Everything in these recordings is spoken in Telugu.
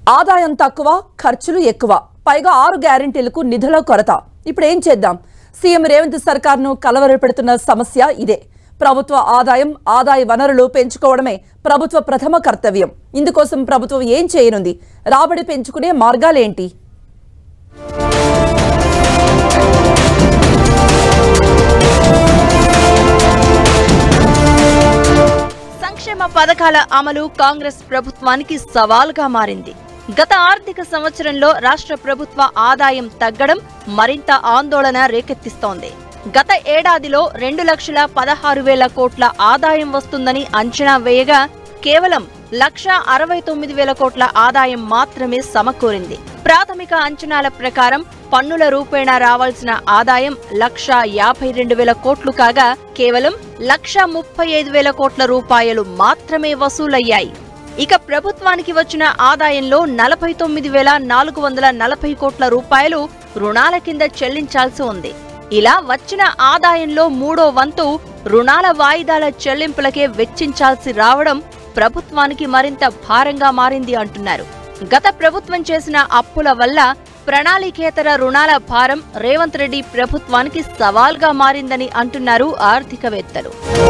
ఆదాయం తక్కువ ఖర్చులు ఎక్కువ పైగా ఆరు గ్యారెంటీలకు నిధుల కొరత ఇప్పుడు ఏం చేద్దాం సీఎం రేవంత్ సర్కార్ను కలవరపెడుతున్న సమస్య ఇదే ప్రభుత్వ ఆదాయం ఆదాయ వనరులు పెంచుకోవడమే ప్రభుత్వ ప్రథమ కర్తవ్యం ఇందుకోసం ప్రభుత్వం ఏం చేయనుంది రాబడి పెంచుకునే మార్గాలేంటి సంక్షేమ పథకాల అమలు కాంగ్రెస్ ప్రభుత్వానికి సవాల్గా మారింది గత ఆర్థిక సంవత్సరంలో రాష్ట్ర ప్రభుత్వ ఆదాయం తగ్గడం మరింత ఆందోళన రేకెత్తిస్తోంది గత ఏడాదిలో రెండు లక్షల పదహారు వేల కోట్ల ఆదాయం వస్తుందని అంచనా వేయగా కేవలం లక్ష అరవై తొమ్మిది వేల కోట్ల ఆదాయం మాత్రమే సమకూరింది ప్రాథమిక అంచనాల ప్రకారం పన్నుల రూపేణా రావాల్సిన ఆదాయం లక్ష యాభై రెండు వేల కోట్లు కాగా కేవలం లక్ష ముప్పై ఐదు వేల కోట్ల రూపాయలు మాత్రమే వసూలయ్యాయి ఇక ప్రభుత్వానికి వచ్చిన ఆదాయంలో నలభై తొమ్మిది వేల నాలుగు వందల నలభై కోట్ల రూపాయలు రుణాల కింద చెల్లించాల్సి ఉంది ఇలా వచ్చిన ఆదాయంలో మూడో వంతు రుణాల వాయిదాల చెల్లింపులకే వెచ్చించాల్సి రావడం ప్రభుత్వానికి మరింత భారంగా మారింది అంటున్నారు గత ప్రభుత్వం చేసిన అప్పుల వల్ల ప్రణాళికేతర రుణాల భారం రేవంత్ రెడ్డి ప్రభుత్వానికి సవాల్గా మారిందని అంటున్నారు ఆర్థికవేత్తలు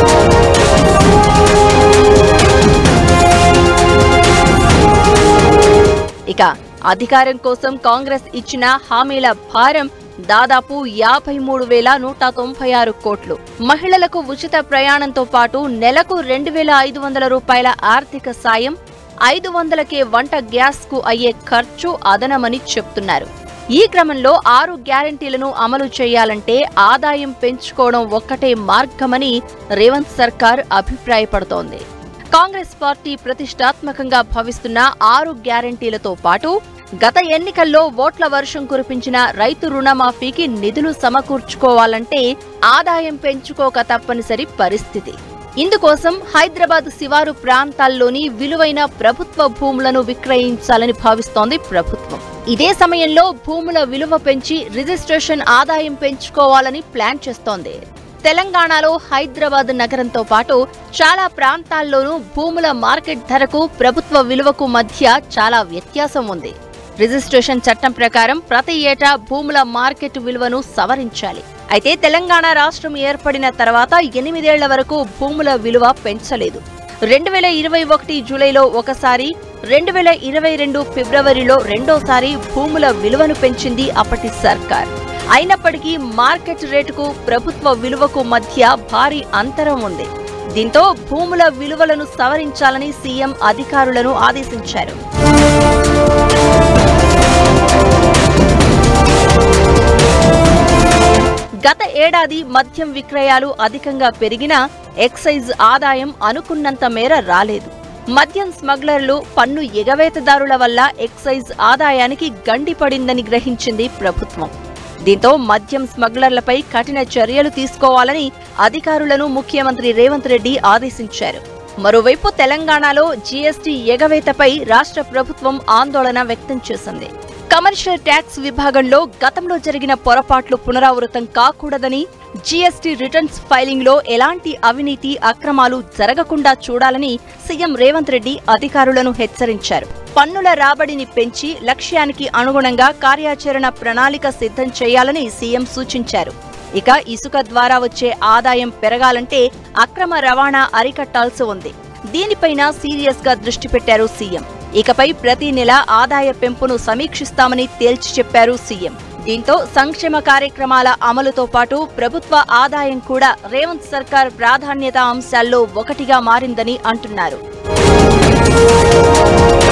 ఇక అధికారం కోసం కాంగ్రెస్ ఇచ్చిన హామీల భారం దాదాపు యాభై మూడు వేల నూట తొంభై ఆరు కోట్లు మహిళలకు ఉచిత ప్రయాణంతో పాటు నెలకు రెండు వేల ఐదు వందల రూపాయల ఆర్థిక సాయం ఐదు వందలకే వంట గ్యాస్ కు అయ్యే ఖర్చు అదనమని చెప్తున్నారు ఈ క్రమంలో ఆరు గ్యారంటీలను అమలు చేయాలంటే ఆదాయం పెంచుకోవడం ఒక్కటే మార్గమని రేవంత్ సర్కార్ అభిప్రాయపడుతోంది కాంగ్రెస్ పార్టీ ప్రతిష్టాత్మకంగా భావిస్తున్న ఆరు గ్యారంటీలతో పాటు గత ఎన్నికల్లో ఓట్ల వర్షం కురిపించిన రైతు రుణమాఫీకి నిధులు సమకూర్చుకోవాలంటే ఆదాయం పెంచుకోక తప్పనిసరి పరిస్థితి ఇందుకోసం హైదరాబాద్ శివారు ప్రాంతాల్లోని విలువైన ప్రభుత్వ భూములను విక్రయించాలని భావిస్తోంది ప్రభుత్వం ఇదే సమయంలో భూముల విలువ పెంచి రిజిస్ట్రేషన్ ఆదాయం పెంచుకోవాలని ప్లాన్ చేస్తోంది తెలంగాణలో హైదరాబాద్ నగరంతో పాటు చాలా ప్రాంతాల్లోనూ భూముల మార్కెట్ ధరకు ప్రభుత్వ విలువకు మధ్య చాలా వ్యత్యాసం ఉంది రిజిస్ట్రేషన్ చట్టం ప్రకారం ప్రతి ఏటా భూముల మార్కెట్ విలువను సవరించాలి అయితే తెలంగాణ రాష్ట్రం ఏర్పడిన తర్వాత ఎనిమిదేళ్ల వరకు భూముల విలువ పెంచలేదు రెండు వేల ఇరవై ఒకటి జూలైలో ఒకసారి రెండు వేల ఇరవై రెండు ఫిబ్రవరిలో రెండోసారి భూముల విలువను పెంచింది అప్పటి సర్కార్ అయినప్పటికీ మార్కెట్ రేటుకు ప్రభుత్వ విలువకు మధ్య భారీ అంతరం ఉంది దీంతో భూముల విలువలను సవరించాలని సీఎం అధికారులను ఆదేశించారు గత ఏడాది మద్యం విక్రయాలు అధికంగా పెరిగినా ఎక్సైజ్ ఆదాయం అనుకున్నంత మేర రాలేదు మద్యం స్మగ్లర్లు పన్ను ఎగవేతదారుల వల్ల ఎక్సైజ్ ఆదాయానికి గండి పడిందని గ్రహించింది ప్రభుత్వం దీంతో మద్యం స్మగ్లర్లపై కఠిన చర్యలు తీసుకోవాలని అధికారులను ముఖ్యమంత్రి రేవంత్ రెడ్డి ఆదేశించారు మరోవైపు తెలంగాణలో జీఎస్టీ ఎగవేతపై రాష్ట్ర ప్రభుత్వం ఆందోళన వ్యక్తం చేసింది కమర్షియల్ ట్యాక్స్ విభాగంలో గతంలో జరిగిన పొరపాట్లు పునరావృతం కాకూడదని జీఎస్టీ రిటర్న్స్ ఫైలింగ్ లో ఎలాంటి అవినీతి అక్రమాలు జరగకుండా చూడాలని సీఎం రేవంత్ రెడ్డి అధికారులను హెచ్చరించారు పన్నుల రాబడిని పెంచి లక్ష్యానికి అనుగుణంగా కార్యాచరణ ప్రణాళిక సిద్ధం చేయాలని సీఎం సూచించారు ఇక ఇసుక ద్వారా వచ్చే ఆదాయం పెరగాలంటే అక్రమ రవాణా అరికట్టాల్సి ఉంది దీనిపైన సీరియస్ గా దృష్టి పెట్టారు సీఎం ఇకపై ప్రతి నెల ఆదాయ పెంపును సమీక్షిస్తామని తేల్చి చెప్పారు సీఎం దీంతో సంక్షేమ కార్యక్రమాల అమలుతో పాటు ప్రభుత్వ ఆదాయం కూడా రేవంత్ సర్కార్ ప్రాధాన్యత అంశాల్లో ఒకటిగా మారిందని అంటున్నారు